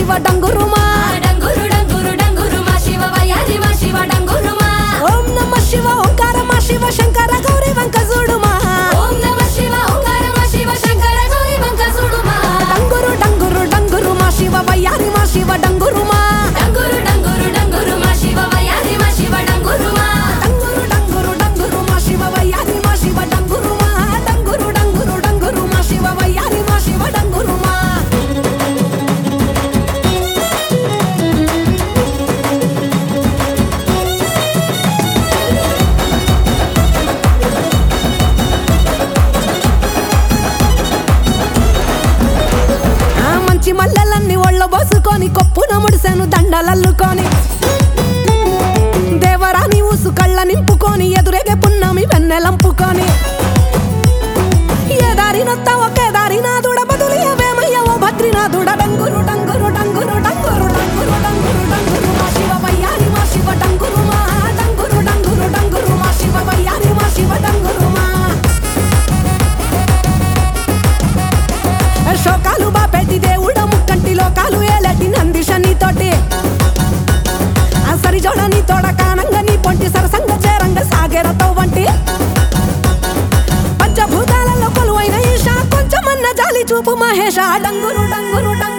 శివ డంగురుమా డంగురు డంగురు డంగురు మా శివ వయ్యారి మా శివ డంగురు మా ఓం నమ శివ ఓంకార మా శివ శంకర గౌరీ వంక చూడుమా ఓం నమ శివ ఓంకార మా శివ శంకర గౌరీ వంక చూడుమా డంగురు డంగురు డంగురు మా శివ వయ్యారి మా శివ డంగురుమా డంగురు డంగురు డంగురు మా శివ వయ్యారి మా శివ డంగురు మా డంగురు డంగురు డంగురు మా శివ వయ్యారి మా శివ డంగురుమా డంగురు డంగురు డంగురు మా శివ వయ్యారి మా శివ డంగురుమా ఆ మంచి మల్లెలన్నీ ఒళ్ళ బోసుకొని కొప్పున ముడిసెను దండలల్లుకొని దేవరాని ఊసు కళ్ళ నింపుకొని ఎదురేగే పున్నమి వెన్నెలంపుకొని ఏ దారినొత్త ఒకే దారినాథుడ బదులు ఏమేమయ్య ఓ భద్రినాథుడ డంగురు డంగురు డంగురు డంగురు డంగురు డంగురు డంగురు మా శివ వయ్యారి మా శివ డంగురు మా డంగురు డంగురు డంగురు మా శివ వయ్యారి మా శివ డంగురు మా శోకాలు బాపెట్టి దేవుడ ముక్కంటి లోకాలు ఏలటి నంది శనితోటి ఆ సరిజోడ నీ తోడ కానంగ నీ పొంటి సరసంగ చేరంగ సాగేరతో వంటి పంచభూతాలలో కొలువైన ఈశ కొంచెమన్న జాలి చూపు మహేష డంగురు డంగురు డంగురు